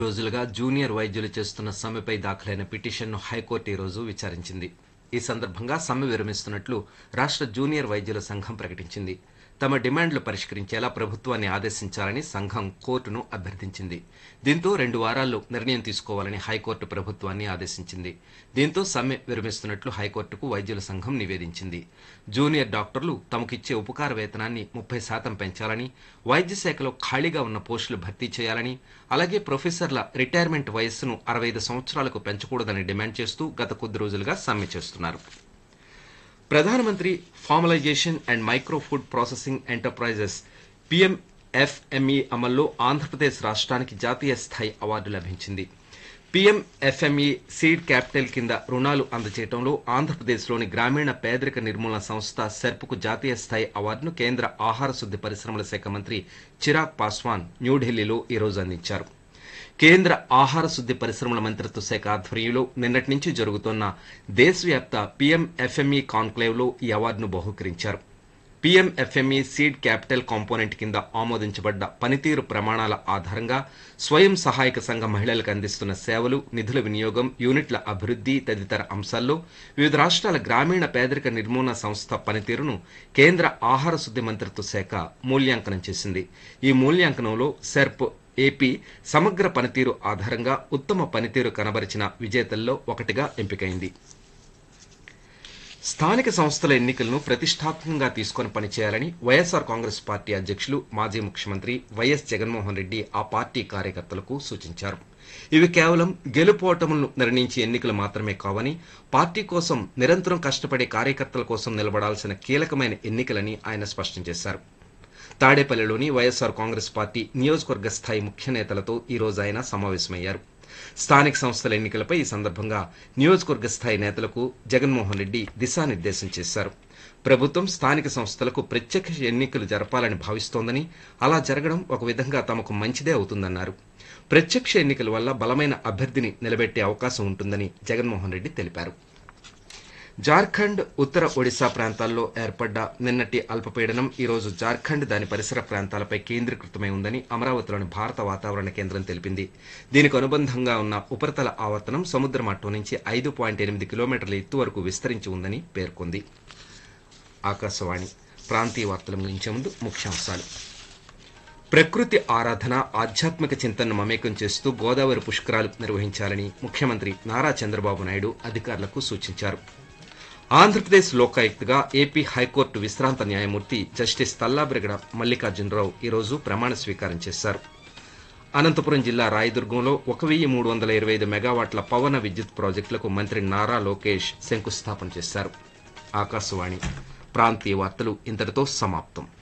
రోజులుగా జూనియర్ వైద్యులు చేస్తున్న సమ్మెపై దాఖలైన పిటిషన్ను హైకోర్టు ఈ రోజు విచారించింది ఈ సందర్భంగా సమ్మె విరమిస్తున్నట్లు రాష్ట్ర జూనియర్ వైద్యుల సంఘం ప్రకటించింది తమ డిమాండ్లు పరిష్కరించేలా ప్రభుత్వాన్ని ఆదేశించాలని సంఘం కోర్టును అభ్యర్థించింది దీంతో రెండు వారాల్లో నిర్ణయం తీసుకోవాలని హైకోర్టు ప్రభుత్వాన్ని ఆదేశించింది దీంతో సమ్మె విరమిస్తున్నట్లు హైకోర్టుకు వైద్యుల సంఘం నివేదించింది జూనియర్ డాక్టర్లు తమకిచ్చే ఉపకార వేతనాన్ని ముప్పై శాతం పెంచాలని వైద్య శాఖలో ఖాళీగా ఉన్న పోస్టులు భర్తీ చేయాలని అలాగే ప్రొఫెసర్ల రిటైర్మెంట్ వయస్సును అరవై ఐదు సంవత్సరాలకు పెంచకూడదని డిమాండ్ చేస్తూ గత కొద్ది రోజులుగా సమ్మె చేస్తున్నారు ప్రధానమంత్రి formalisation and micro food processing enterprises PMFME అమల్లో ఆంధ్రప్రదేశ్ రాష్ట్రానికి జాతీయ స్థాయి అవార్డు లభించింది పిఎంఎఫ్ఎంఈ సీడ్ క్యాపిటల్ కింద రుణాలు అందజేయడంలో ఆంధ్రప్రదేశ్లోని గ్రామీణ పేదరిక నిర్మూలన సంస్థ సెర్ప్కు జాతీయ స్థాయి అవార్డును కేంద్ర ఆహార శుద్ధి పరిశ్రమల శాఖ మంత్రి చిరాగ్ పాస్వాన్ న్యూఢిల్లీలో ఈ రోజు అందించారు కేంద్ర ఆహార శుద్ధి పరిశ్రమల మంత్రిత్వ శాఖ ఆధ్వర్యంలో నిన్నటి నుంచి జరుగుతున్న దేశవ్యాప్త పీఎంఎఫ్ఎంఈ కాన్క్లేవ్లో ఈ అవార్డును బహూకరించారు పీఎంఎఫ్ఎంఈ సీడ్ క్యాపిటల్ కాంపోనెంట్ కింద ఆమోదించబడ్డ పనితీరు ప్రమాణాల ఆధారంగా స్వయం సహాయక సంఘ మహిళలకు అందిస్తున్న సేవలు నిధుల వినియోగం యూనిట్ల అభివృద్ధి తదితర అంశాల్లో వివిధ రాష్ట్రాల గ్రామీణ పేదరిక నిర్మూలన సంస్థ పనితీరును కేంద్ర ఆహార శుద్ధి మంత్రిత్వ శాఖ మూల్యాంకనం చేసింది ఈ మూల్యాంకనంలో సెర్ప్ ఏపీ సమగ్ర పనితీరు ఆధారంగా ఉత్తమ పనితీరు కనబరిచిన విజేతల్లో ఒకటిగా ఎంపికైంది స్థానిక సంస్థల ఎన్నికలను ప్రతిష్టాత్మకంగా తీసుకొని పనిచేయాలని వైఎస్ఆర్ కాంగ్రెస్ పార్టీ అధ్యక్షులు మాజీ ముఖ్యమంత్రి వైఎస్ జగన్మోహన్ రెడ్డి ఆ పార్టీ కార్యకర్తలకు సూచించారు ఇవి కేవలం గెలుపోటములను నిర్ణయించే ఎన్నికలు మాత్రమే కావని పార్టీ కోసం నిరంతరం కష్టపడే కార్యకర్తల కోసం నిలబడాల్సిన కీలకమైన ఎన్నికలని ఆయన స్పష్టం చేశారు తాడేపల్లిలోని వైఎస్ఆర్ కాంగ్రెస్ పార్టీ నియోజకవర్గ స్థాయి ముఖ్య నేతలతో ఈ రోజు ఆయన సమావేశమయ్యారు స్థానిక సంస్థల ఎన్నికలపై ఈ సందర్భంగా నియోజకవర్గ స్థాయి నేతలకు జగన్మోహన్ రెడ్డి దిశానిర్దేశం చేశారు ప్రభుత్వం స్థానిక సంస్థలకు ప్రత్యక్ష ఎన్నికలు జరపాలని భావిస్తోందని అలా జరగడం ఒక విధంగా తమకు మంచిదే అవుతుందన్నారు ప్రత్యక్ష ఎన్నికల వల్ల బలమైన అభ్యర్థిని నిలబెట్టే అవకాశం ఉంటుందని జగన్మోహన్ రెడ్డి తెలిపారు జార్ఖండ్ ఉత్తర ఒడిశా ప్రాంతాల్లో ఏర్పడ్డ నిన్నటి అల్పపీడనం ఈ రోజు జార్ఖండ్ దాని పరిసర ప్రాంతాలపై కేంద్రీకృతమై ఉందని అమరావతిలోని భారత వాతావరణ కేంద్రం తెలిపింది దీనికి అనుబంధంగా ఉన్న ఉపరితల ఆవర్తనం సముద్ర మట్టం నుంచి ఐదు పాయింట్ ఎనిమిది కిలోమీటర్ల ఎత్తు వరకు విస్తరించి ఉందని పేర్కొంది ఆకాశవాణి ప్రాంతీయ వార్తలు ముగించే ముందు ముఖ్యాంశాలు ప్రకృతి ఆరాధన ఆధ్యాత్మిక చింతనను మమేకం చేస్తూ గోదావరి పుష్కరాలు నిర్వహించాలని ముఖ్యమంత్రి నారా చంద్రబాబు నాయుడు అధికారులకు సూచించారు ఆంధ్రప్రదేశ్ లోకాయుక్తగా ఏపీ హైకోర్టు విశ్రాంత న్యాయమూర్తి జస్టిస్ తల్లాబ్రిగడ మల్లికార్జునరావు ఈరోజు ప్రమాణ స్వీకారం చేశారు అనంతపురం జిల్లా రాయదుర్గంలో ఒక వెయ్యి మూడు వందల ఇరవై ఐదు మెగావాట్ల పవన విద్యుత్ ప్రాజెక్టులకు మంత్రి నారా లోకేష్ శంకుస్థాపన చేశారు ఆకాశవాణి ప్రాంతీయ వార్తలు ఇంతటితో సమాప్తం